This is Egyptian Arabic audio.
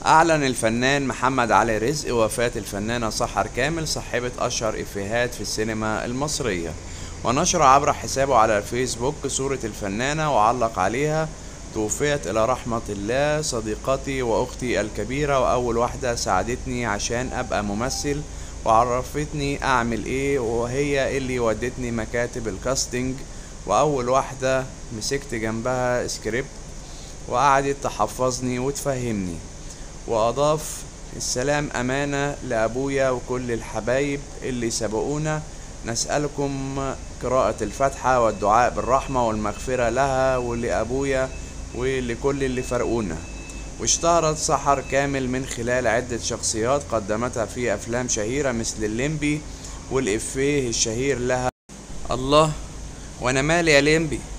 أعلن الفنان محمد علي رزق وفاة الفنانة سحر كامل صاحبة أشهر إفيهات في السينما المصرية ونشر عبر حسابه على الفيسبوك صورة الفنانة وعلق عليها توفيت إلى رحمة الله صديقتي وأختي الكبيرة وأول واحدة ساعدتني عشان أبقى ممثل وعرفتني أعمل إيه وهي اللي ودتني مكاتب الكاستنج وأول واحدة مسكت جنبها سكريبت وقعدت تحفظني وتفهمني وأضاف السلام أمانة لأبويا وكل الحبايب اللي سبقونا نسألكم قراءة الفاتحة والدعاء بالرحمة والمغفرة لها ولأبويا ولكل اللي فرقونا واشتهرت سحر كامل من خلال عدة شخصيات قدمتها في أفلام شهيرة مثل الليمبي والإفيه الشهير لها الله وأنا مالي يا ليمبي